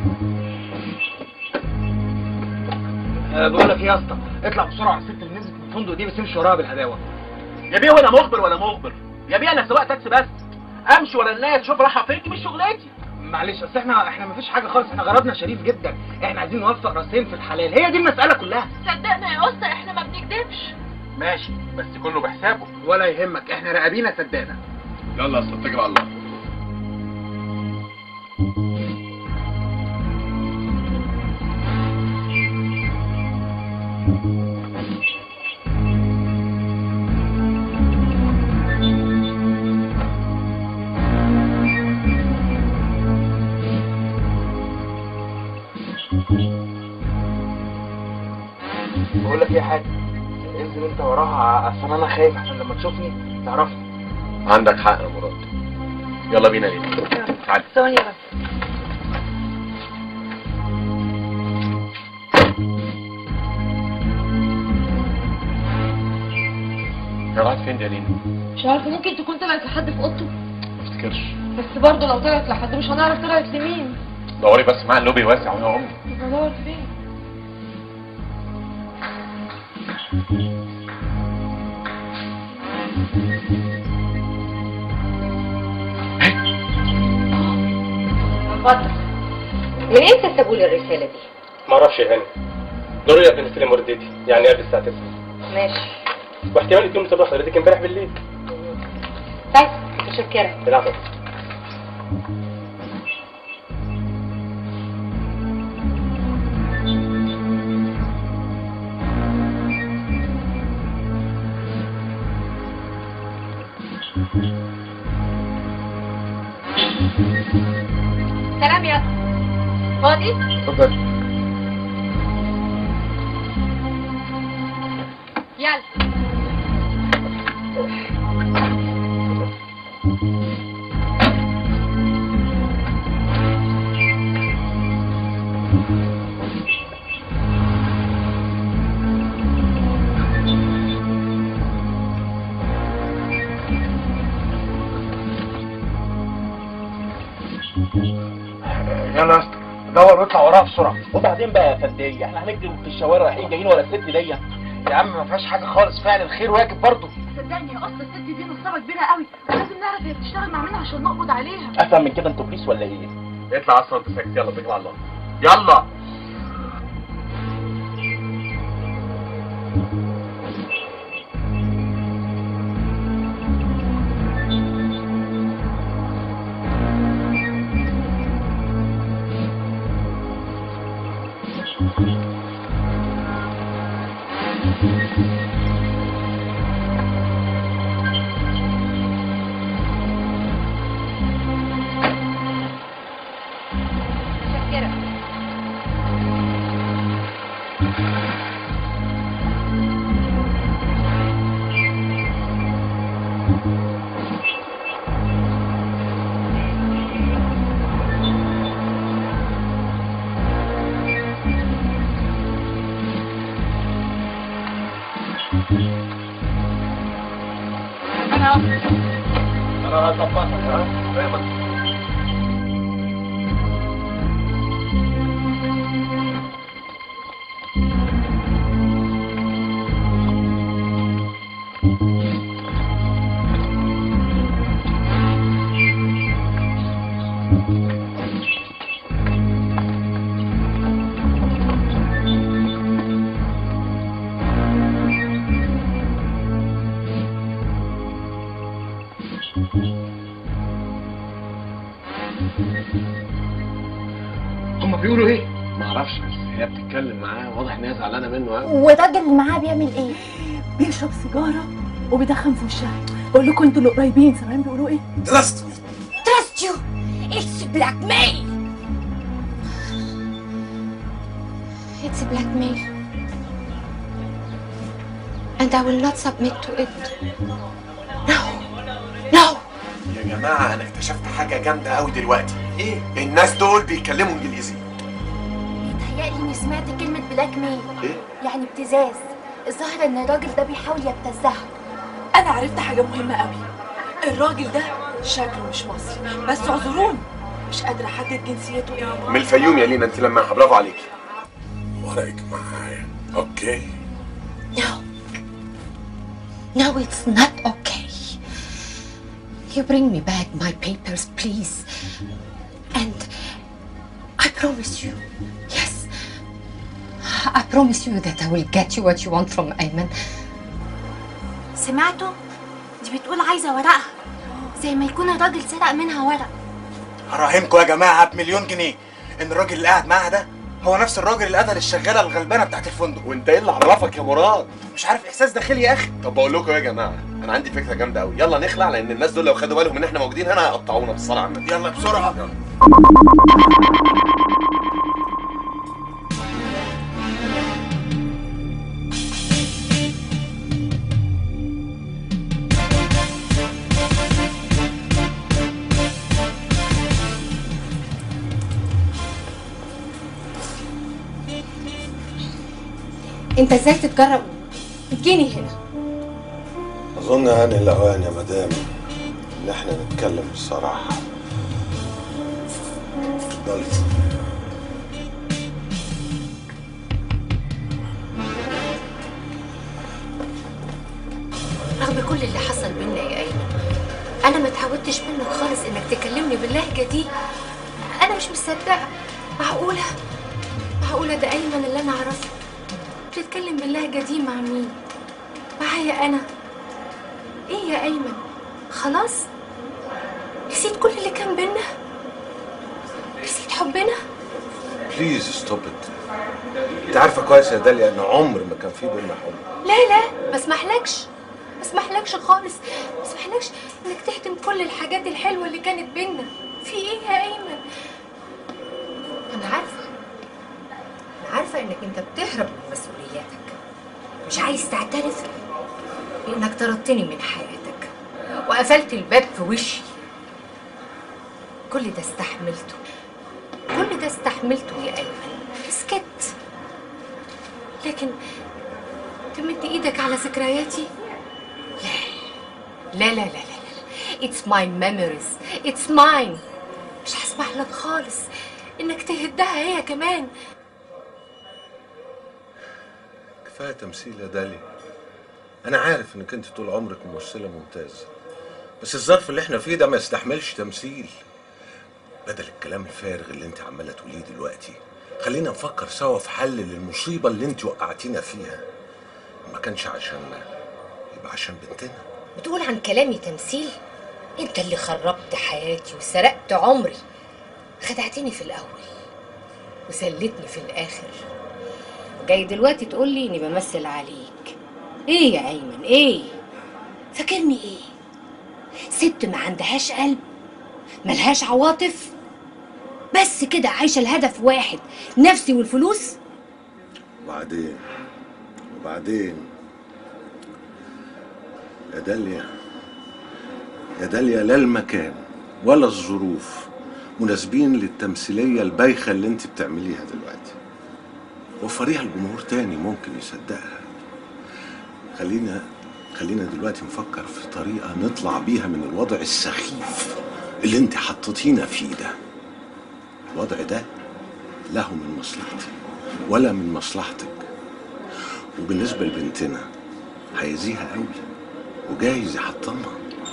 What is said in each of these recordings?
أه بقول لك ايه يا اسطى اطلع بسرعه على الست اللي نزلت من الفندق دي بس امشي وراها بالهداوه يا بيه ولا مخبر ولا مخبر يا بيه انا سواق تاكسي بس امشي ورا الناس اشوف رايحه فين دي مش شغلتي معلش اصل احنا احنا مفيش حاجه خالص احنا غرضنا شريف جدا احنا عايزين نوفق راسين في الحلال هي دي المساله كلها صدقنا يا اسطى احنا ما بنكدبش ماشي بس كله بحسابه ولا يهمك احنا راقبينا صدقنا يلا يا اسطى اتكل على الله بقول لك ايه يا حاج انزل انت وراها اصل انا خايف عشان لما تشوفني تعرفني عندك حق يا مراد يلا بينا ليه تعالى ثواني بس هي راحت فين دي يا لينا؟ مش عارفه ممكن تكون طلعت لحد في اوضته ما افتكرش بس برضه لو طلعت لحد مش هنعرف طلعت لمين دوري بس معايا اللوبي واسع وهي امي بدور فين اتفضل من امتى سابوا لي الرساله دي ما اعرفش يا هاني ضروري قبل نستلم وردتي يعني قبل الساعه 9 ماشي واحتمال يكون مسافر حضرتك امبارح بالليل طيب متشكره العفو سلام يا فاضي اتفضل يلا يلا يا اسطى دور واطلع وراها بسرعه وبعدين بقى يا فندية احنا هنكتب في الشوارع رايحين جايين ورا الست دي يا عم ما فيهاش حاجه خالص فعل الخير واجب برضه صدقني يا اسطى الست دي نصابه كبيره قوي ولازم نعرف هي بتشتغل مع مين عشان نقبض عليها افهم من كده انتوا بوليس ولا ايه اطلع اصلا انت ساكت يلا اتكل على الله يلا متشكره انا انا هظبطك ها زي ما انت هم بيقولوا ايه ما اعرفش بس هي بتتكلم معاه واضح ان هي زعلانه منه قوي والراجل اللي معاه بيعمل ايه؟ بيشرب سيجاره وبيدخن في وشها بقول لكم انتوا اللي قريبين سامعين بيقولوا ايه؟ Trust me. Trust you! It's blackmail! It's blackmail. And I will not submit to it. No! No! يا جماعة أنا اكتشفت حاجة جامدة أوي دلوقتي. إيه؟ الناس دول بيتكلموا إنجليزي. بيتهيألي إني سمعت كلمة بلاك ميل إيه؟ يعني ابتزاز الظاهر إن الراجل ده بيحاول يبتزها انا عرفت حاجه مهمه قوي الراجل ده شكله مش مصري بس اعذروني مش قادره احدد جنسيته يا ماما من الفيوم يا لينا انت لماحه برافو عليكي ورقك معايا اوكي No. No, it's not okay. You bring me back my papers, please. And I promise you, yes, I promise you that I will get you what you want from Ayman. سمعتوا دي بتقول عايزه ورقها زي ما يكون الراجل سرق منها ورق هراهنكم يا جماعه بمليون جنيه ان الراجل اللي قاعد معاها ده هو نفس الراجل اللي قتل الشغاله الغلبانه بتاعت الفندق وانت ايه اللي عرفك يا مراد مش عارف احساس داخلي يا اخي طب بقول لكم يا جماعه انا عندي فكره جامده قوي يلا نخلع لان الناس دول لو خدوا بالهم ان احنا موجودين هنا هيقطعونا بالصلاه على النبي يلا بسرعه انت ازاي تتجرب تجيني هنا اظن ان الاوان يا مدام ان احنا نتكلم بصراحه اتفضلي رغم كل اللي حصل بينا يا ايمن انا ما اتعودتش منك خالص انك تكلمني باللهجه دي انا مش مصدقه معقوله معقوله ده ايمن اللي انا اعرفه بتتكلم باللهجه دي مع مين معايا انا ايه يا ايمن خلاص نسيت كل اللي كان بينا نسيت حبنا بليز ستوب ات انت عارفه كويس يا داليا ان عمر ما كان في بينا حب لا لا ما اسمحلكش ما اسمحلكش خالص ما اسمحلكش انك تهدم كل الحاجات الحلوه اللي كانت بينا في ايه يا ايمن انا عارفه انا عارفه انك انت بتهرب من مسؤولياتك مش عايز تعترف بانك طردتني من حياتك وقفلت الباب في وشي كل ده استحملته كل ده استحملته يا ايمن سكت لكن تمد ايدك على ذكرياتي لا لا لا لا لا لا It's my memories It's mine مش هسمح لك خالص انك تهدها هي كمان كفايه تمثيل يا داليا انا عارف انك انت طول عمرك ممثله ممتازه بس الظرف اللي احنا فيه ده ما يستحملش تمثيل بدل الكلام الفارغ اللي انت عماله تقوليه دلوقتي خلينا نفكر سوا في حل للمصيبه اللي انت وقعتينا فيها ما كانش عشاننا يبقى عشان بنتنا بتقول عن كلامي تمثيل انت اللي خربت حياتي وسرقت عمري خدعتني في الاول وسلتني في الاخر جاي دلوقتي تقول لي اني بمثل عليك ايه يا ايمن ايه فاكرني ايه ست ما عندهاش قلب ملهاش عواطف بس كده عايشه الهدف واحد نفسي والفلوس وبعدين وبعدين يا داليا يا داليا لا المكان ولا الظروف مناسبين للتمثيلية البايخة اللي انت بتعمليها دلوقتي وفريها الجمهور تاني ممكن يصدقها خلينا خلينا دلوقتي نفكر في طريقة نطلع بيها من الوضع السخيف اللي انت حطيتينا فيه ده الوضع ده له من مصلحتي ولا من مصلحتك وبالنسبة لبنتنا هيأذيها قوي وجايز يحطمها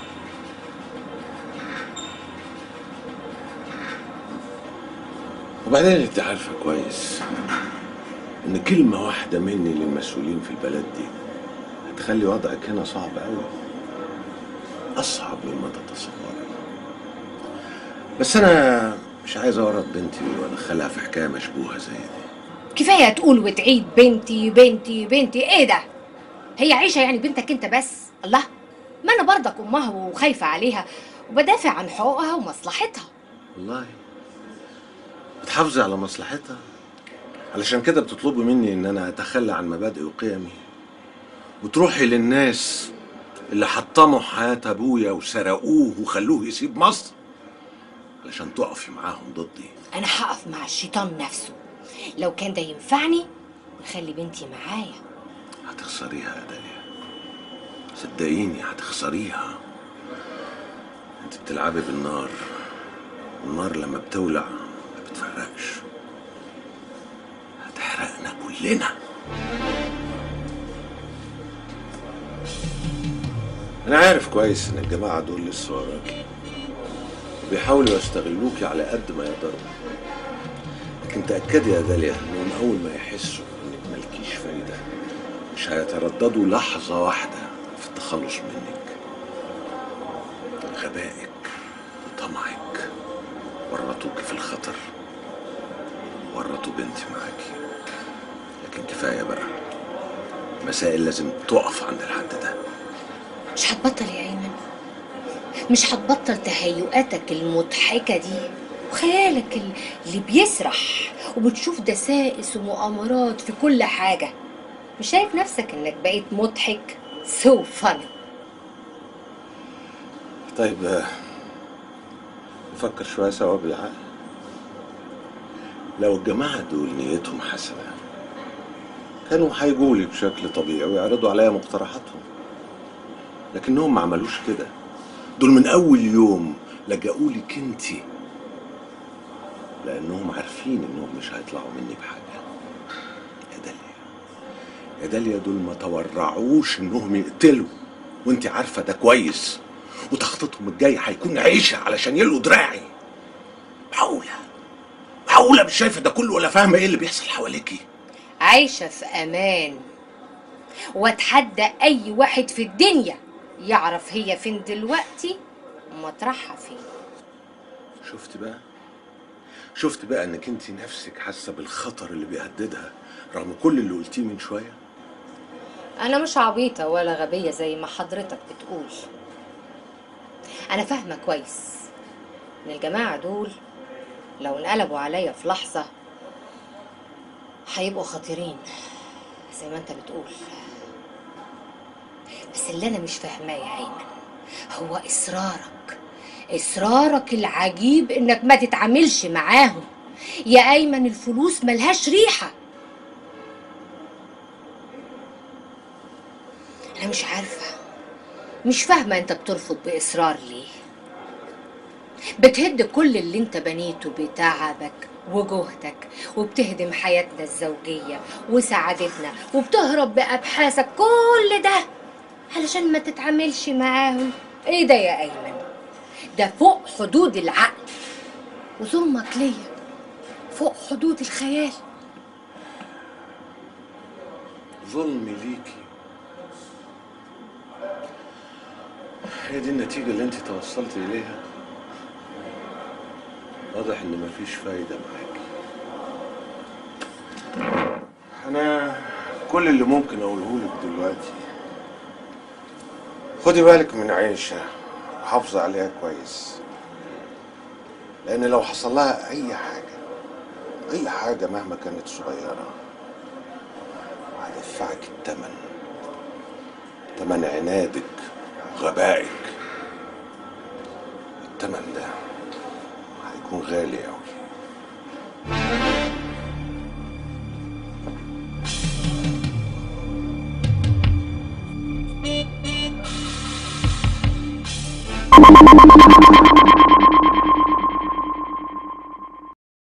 وبعدين انت عارفة كويس ان كلمة واحدة مني للمسؤولين في البلد دي هتخلي وضعك هنا صعب قوي اصعب مما تتصوري بس انا مش عايز اورط بنتي وادخلها في حكاية مشبوهة زي دي كفايه تقول وتعيد بنتي بنتي بنتي ايه ده هي عيشه يعني بنتك انت بس الله ما انا برضك امها وخايفه عليها وبدافع عن حقوقها ومصلحتها والله بتحافظي على مصلحتها علشان كده بتطلبي مني ان انا اتخلى عن مبادئي وقيمي وتروحي للناس اللي حطموا حياة ابويا وسرقوه وخلوه يسيب مصر علشان تقفي معاهم ضدي انا هقف مع الشيطان نفسه لو كان ده ينفعني ويخلي بنتي معايا هتخسريها يا داليا صدقيني هتخسريها انت بتلعبي بالنار النار لما بتولع ما بتفرقش هتحرقنا كلنا انا عارف كويس ان الجماعه دول لسه وراكي وبيحاولوا يستغلوكي على قد ما يقدروا لكن تاكدي يا داليا انهم اول ما يحسوا انك مالكيش فايده مش هيترددوا لحظه واحده في التخلص منك غبائك وطمعك ورطوك في الخطر ورطوا بنتي معاكي لكن كفايه بقى مسائل لازم تقف عند الحد ده مش هتبطل يا ايمن مش هتبطل تهيؤاتك المضحكه دي وخيالك ال- اللي بيسرح وبتشوف دسائس ومؤامرات في كل حاجه مش شايف نفسك انك بقيت مضحك سو فن طيب آه، نفكر شوية سوا بالعقل لو الجماعة دول نيتهم حسنة كانوا هيجولي بشكل طبيعي ويعرضوا عليا مقترحاتهم لكنهم ما عملوش كده دول من أول يوم لجأوا لك انتي لأنهم عارفين إنهم مش هيطلعوا مني بحاجة يا داليا يا داليا دول ما تورعوش إنهم يقتلوا وانت عارفة ده كويس وتخطيطهم الجاي هيكون عيشة علشان يلقوا دراعي معقولة معقولة مش شايفة ده كله ولا فاهمة ايه اللي بيحصل حواليكي عايشه في امان واتحدى اي واحد في الدنيا يعرف هي فين دلوقتي ومطرحها فين شفت بقى شفت بقى انك انت نفسك حاسة بالخطر اللي بيهددها رغم كل اللي قلتيه من شوية انا مش عبيطه ولا غبيه زي ما حضرتك بتقول انا فاهمه كويس ان الجماعه دول لو انقلبوا عليا في لحظه هيبقوا خطيرين زي ما انت بتقول بس اللي انا مش فاهماه يا ايمن هو اصرارك اصرارك العجيب انك ما تتعاملش معاهم يا ايمن الفلوس ملهاش ريحه انا مش عارفه مش فاهمه انت بترفض باصرار ليه بتهد كل اللي انت بنيته بتعبك وجهدك وبتهدم حياتنا الزوجية وسعادتنا وبتهرب بأبحاثك كل ده علشان ما تتعاملش معاهم ايه ده يا أيمن ده فوق حدود العقل وظلمك ليا فوق حدود الخيال ظلمي ليكي هي دي النتيجة اللي انت توصلت إليها واضح إن مفيش فايدة معاكي أنا كل اللي ممكن أقوله لك دلوقتي خدي بالك من عيشة وحافظي عليها كويس لأن لو حصل لها أي حاجة أي حاجة مهما كانت صغيرة هدفعك التمن تمن عنادك وغبائك التمن ده هيكون غالي أوي